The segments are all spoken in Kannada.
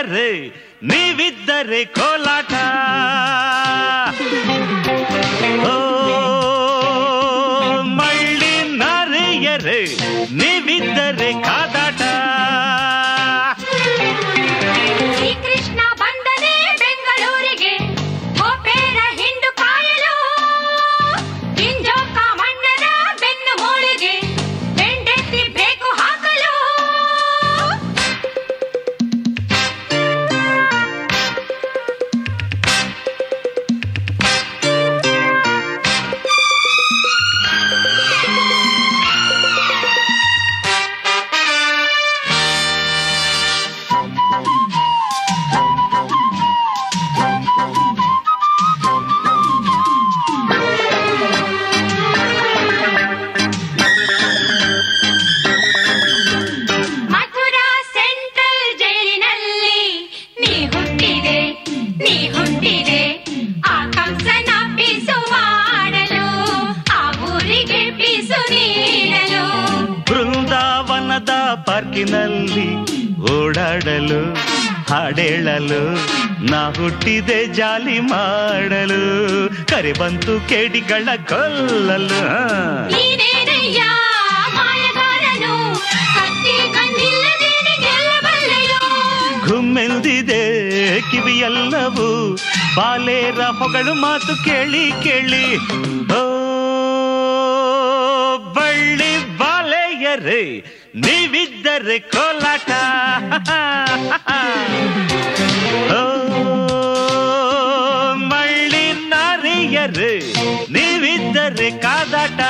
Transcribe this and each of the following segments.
ಬಾಲೆಯರೇ ನೀವಿದ್ದರೆ ಕೋಲಾಟ ಓ ಮಳ್ಳಿ ನಾರಿಯರೇ ನೀವಿದ್ದರೆ ಕಾದಾಟ ಶ್ರೀಕೃಷ್ಣ ಬಂದನೆ ಬೆಂಗಳೂರಿಗೆ ಗೋಪೇರ ಹಿಂಡು ಕಾಯಲು ಕಿಂಜೋಕ ಮಣ್ಣನ ಬೆನ್ನು ಮೂಳಿಗೆ ಬೆಂಡೆತ್ತಿ ಬೇಕು ಹಾಕಲು ಮಥುರಾ ಸೆಂಟ್ರಲ್ ಜೈಲಿನಲ್ಲಿ ನೀ ಹುಟ್ಟಿದೆ ನೀ ಹುಟ್ಟಿದೆ ಆ ಕಂಸನ ಪಿಸು ಮಾಡಲು ಆ ಊರಿಗೆ ಪಿಸು ನೀಡಲು ಬೃಂದಾವನದ ಪಾರ್ಕಿನಲ್ಲಿ ಓಡಾಡಲು ಹಾಡೇಳಲು ನಾ ಹುಟ್ಟಿದೆ ಜಾಲಿ ಮಾಡಲು ಕರೆ ಬಂತು ಕೇಡಿಗಳ ಕೊಲ್ಲಲು ಹಾ. ನೀನೇನಯ್ಯ ಮಾಯಗಾರನು ಕತ್ತಿ ಕಣ್ಣಿಲ್ಲದೇನೆ ಗೆಲ್ಲಬಲ್ಲೆಯೋ ಘುಮ್ಮೆಲ್ದಿದೆ ಕಿವಿಯೆಲ್ಲವೂ ಬಾಲೇರ ಹೊಗಳು ಮಾತು ಕೇಳಿ ಕೇಳಿ ಓ ಬಳ್ಳಿ ಬಾಲೆಯರೇ ನೀವಿದ್ದರೆ ಕೋಲಾಟ ಓ ಮಳ್ಳಿ ನಾರಿಯರೇ ನೀವಿದ್ದರೆ ಕಾದಾಟ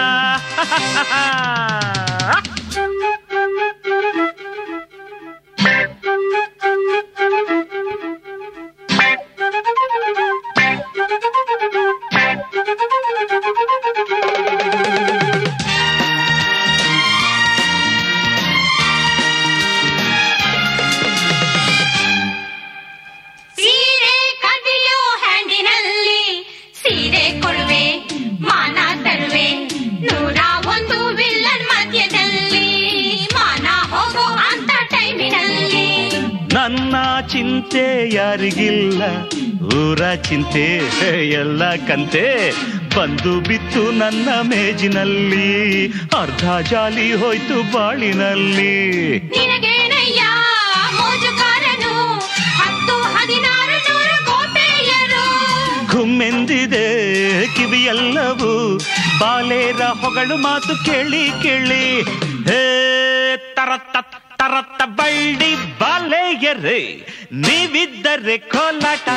ಸೀರೆ ಕದಿಯೋ ಹ್ಯಾಂಡಿನಲ್ಲಿ ಸೀರೆ ಕೊಡುವೆ ಮಾನ ತರುವೆ ನೂರ ಒಂದು ವಿಲ್ಲನ್ ಮಧ್ಯದಲ್ಲಿ ಮಾನ ಹೋಗೋ ಅಂತ ಟೈಮಿನಲ್ಲಿ ನನ್ನ ಚಿಂತೆ ಯಾರಿಗಿಲ್ಲ ಊರ ಚಿಂತೆ ಎಲ್ಲ ಕಂತೆ ಬಂದು ಬಿತ್ತು ನನ್ನ ಮೇಜಿನಲ್ಲಿ ಅರ್ಧ ಜಾಲಿ ಹೋಯ್ತು ಬಾಳಿನಲ್ಲಿ ನಿನಗೇನಯ್ಯ ಮೋಜುಗಾರನು ಹತ್ತು ಹದಿನಾರು ನೂರು ಕೋಟೆಯರು ಘುಮ್ಮೆಂದಿದೆ ಕಿವಿಯೆಲ್ಲವೂ ಬಾಲೇರ ಹೊಗಳು ಮಾತು ಕೇಳಿ ಕೇಳಿ ಹೇ ತರತ್ತ ತರತ್ತ ಬಳ್ಳಿ ಬಾಲೆಯರೇ ನೀವಿದ್ದರೆ ಕೋಲಾಟ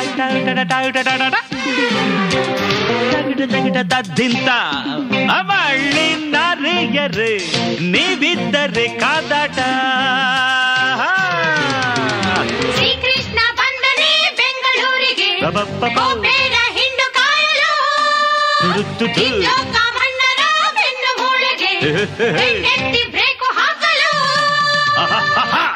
ತದ್ದಿಂತ ಅವಳ್ಳಿ ನಾರಿಯರೇ ನೀವಿದ್ದರೆ ಕಾದಾಟ ಶ್ರೀಕೃಷ್ಣ ಬಂದನೆ ಬೆಂಗಳೂರಿಗೆ ಅಬಬ್ಬಬ್ಬ. ಗೋಪೇರ ಹಿಂಡು ಕಾಯಲು ತುರುತ್ತುತು. ಇಂಜೋಕ ಮಣ್ಣರ ಬೆನ್ನು ಮೂಳೆಗೆ ಬೆನ್ನೆತ್ತಿ ಬ್ರೇಕು ಹಾಕಲು ಆಹಾಹಾಹಾ.